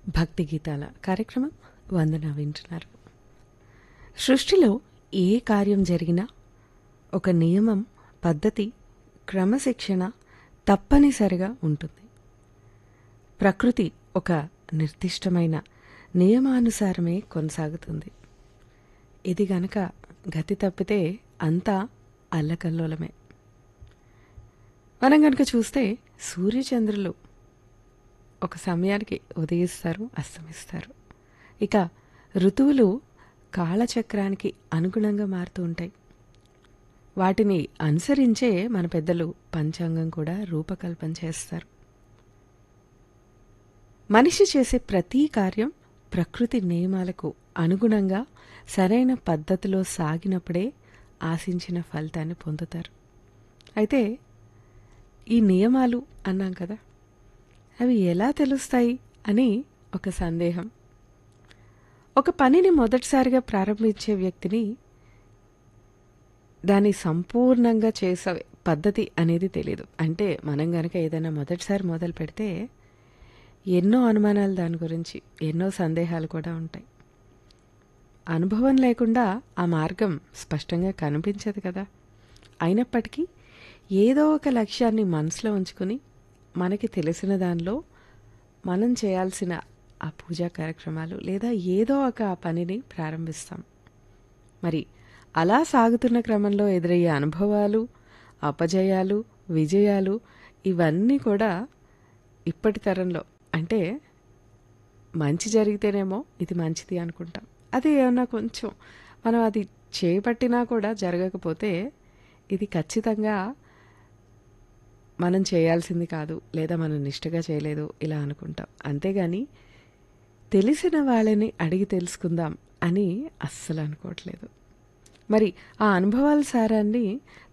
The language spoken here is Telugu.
భక్తి గీతాల కార్యక్రమం వందన వింటున్నారు సృష్టిలో ఏ కార్యం జరిగినా ఒక నియమం పద్ధతి క్రమశిక్షణ తప్పనిసరిగా ఉంటుంది ప్రకృతి ఒక నిర్దిష్టమైన నియమానుసారమే కొనసాగుతుంది ఇది గనక గతి తప్పితే అంతా అల్లకల్లోలమే మనం గనక చూస్తే సూర్యచంద్రులు ఒక సమయానికి ఉదయిస్తారు అస్తమిస్తారు ఇక ఋతువులు కాలచక్రానికి అనుగుణంగా మారుతూ ఉంటాయి వాటిని అనుసరించే మన పెద్దలు పంచాంగం కూడా రూపకల్పన చేస్తారు మనిషి చేసే ప్రతి కార్యం ప్రకృతి నియమాలకు అనుగుణంగా సరైన పద్ధతిలో సాగినప్పుడే ఆశించిన ఫలితాన్ని పొందుతారు అయితే ఈ నియమాలు అన్నాం కదా అవి ఎలా తెలుస్తాయి అని ఒక సందేహం ఒక పనిని మొదటిసారిగా ప్రారంభించే వ్యక్తిని దాన్ని సంపూర్ణంగా చేసే పద్ధతి అనేది తెలియదు అంటే మనం గనక ఏదైనా మొదటిసారి మొదలు పెడితే ఎన్నో అనుమానాలు దాని గురించి ఎన్నో సందేహాలు కూడా ఉంటాయి అనుభవం లేకుండా ఆ మార్గం స్పష్టంగా కనిపించదు కదా అయినప్పటికీ ఏదో ఒక లక్ష్యాన్ని మనసులో ఉంచుకుని మనకి తెలిసిన దానిలో మనం చేయాల్సిన ఆ పూజా కార్యక్రమాలు లేదా ఏదో ఒక ఆ పనిని ప్రారంభిస్తాం మరి అలా సాగుతున్న క్రమంలో ఎదురయ్యే అనుభవాలు అపజయాలు విజయాలు ఇవన్నీ కూడా ఇప్పటి తరంలో అంటే మంచి జరిగితేనేమో ఇది మంచిది అనుకుంటాం అది ఏమన్నా కొంచెం మనం అది చేపట్టినా కూడా జరగకపోతే ఇది ఖచ్చితంగా మనం చేయాల్సింది కాదు లేదా మనం నిష్ఠగా చేయలేదు ఇలా అనుకుంటాం అంతేగాని తెలిసిన వాళ్ళని అడిగి తెలుసుకుందాం అని అస్సలు అనుకోవట్లేదు మరి ఆ అనుభవాల సారాన్ని